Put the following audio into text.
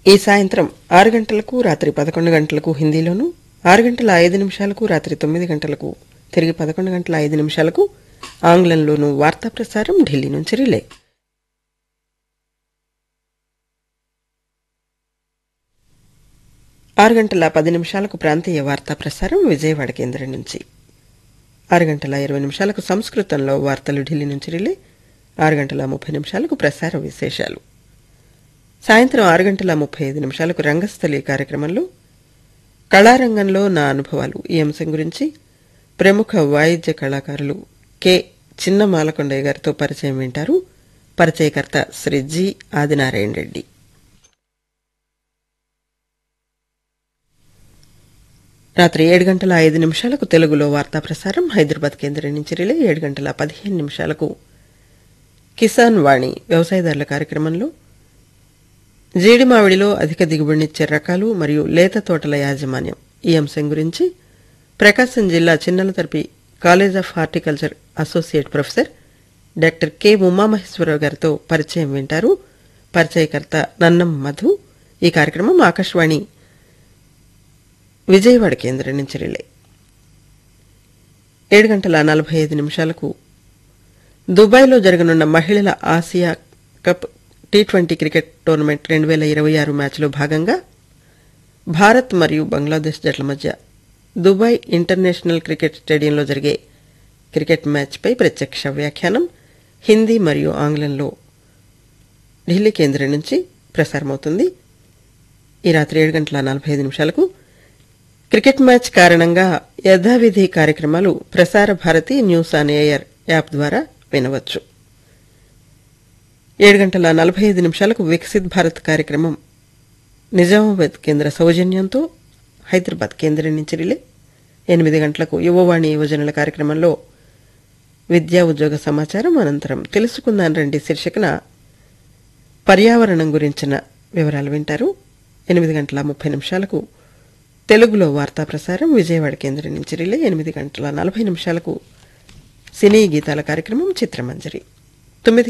ఈ సాయంత్రం ఆరు గంటలకు రాత్రి పదకొండు గంటలకు హిందీలోను ఆరు గంటల ఐదు నిమిషాలకు రాత్రి తొమ్మిది గంటలకు తిరిగి పదకొండు గంటల ఐదు నిమిషాలకు ఆంగ్లంలోను వార్తా ప్రసారం ఢిల్లీ నుంచి రిలే ఆరు గంటల పది నిమిషాలకు ప్రాంతీయ వార్తా ప్రసారం విజయవాడ కేంద్రం నుంచి ఆరు గంటల ఇరవై నిమిషాలకు సంస్కృతంలో వార్తలు ఢిల్లీ నుంచి రిలే ఆరు గంటల ముప్పై నిమిషాలకు ప్రసార విశేషాలు సాయంత్రం ఆరు గంటల ముప్పై ఐదు నిమిషాలకు రంగస్థలి కార్యక్రమంలో కళారంగంలో నా అనుభవాలు ఈ అంశం గురించి ప్రముఖ వాయిద్య కళాకారులు కె చిన్న మాలకొండయ్య గారితో పరిచయం వింటారు పరిచయకర్త శ్రీ జి ఆదినారాయణ రెడ్డి రాత్రి ఏడు గంటల ఐదు నిమిషాలకు తెలుగులో వార్తా ప్రసారం హైదరాబాద్ కేంద్రం నుంచి రిలే ఏడు గంటల పదిహేను నిమిషాలకు కిసాన్ వాణి వ్యవసాయదారుల కార్యక్రమంలో జీడి మామిడిలో అధిక దిగుబడినిచ్చే రకాలు మరియు లేత తోటల యాజమాన్యం ఈ అంశం గురించి ప్రకాశం జిల్లా Chinnalatarpi college of horticulture associate professor doctor K Umamaheswararao గారితో పరిచయం వింటారు పరిచయకర్త నన్నం మధు ఈ కార్యక్రమం ఆకాశవాణి విజయవాడ కేంద్రం నుంచి రిలే ఏడు గంటల నలభై ఐదు నిమిషాలకు దుబాయ్లో జరగనున్న మహిళల Asia cup T twenty cricket tournament రెండు వేల ఇరవై ఆరు మ్యాచ్లో భాగంగా భారత్ మరియు బంగ్లాదేశ్ జట్ల మధ్య దుబాయ్ ఇంటర్నేషనల్ క్రికెట్ స్టేడియంలో జరిగే క్రికెట్ మ్యాచ్పై ప్రత్యక్ష వ్యాఖ్యానం హిందీ మరియు ఆంగ్లంలో ఢిల్లీ కేంద్రం నుంచి ప్రసారమవుతుంది ఈ రాత్రి ఏడు గంటల నలభై ఐదు నిమిషాలకు క్రికెట్ మ్యాచ్ కారణంగా యథావిధి కార్యక్రమాలు Prasar Bharati news on air app ద్వారా వినవచ్చు ఏడు గంటల నలభై ఐదు నిమిషాలకు వికసిత్ భారత్ కార్యక్రమం నిజామాబాద్ కేంద్ర సౌజన్యంతో హైదరాబాద్ కేంద్రం నుంచి రిలే ఎనిమిది గంటలకు యువవాణి యువజనుల కార్యక్రమంలో విద్యా ఉద్యోగ సమాచారం అనంతరం తెలుసుకుందాం రండి శీర్షికన పర్యావరణం గురించిన వివరాలు వింటారు ఎనిమిది గంటల ముప్పై నిమిషాలకు తెలుగులో వార్తా ప్రసారం విజయవాడ కేంద్రం నుంచి రిలే ఎనిమిది గంటల నలభై నిమిషాలకు సినీ గీతాల కార్యక్రమం చిత్రమంజరి తొమ్మిది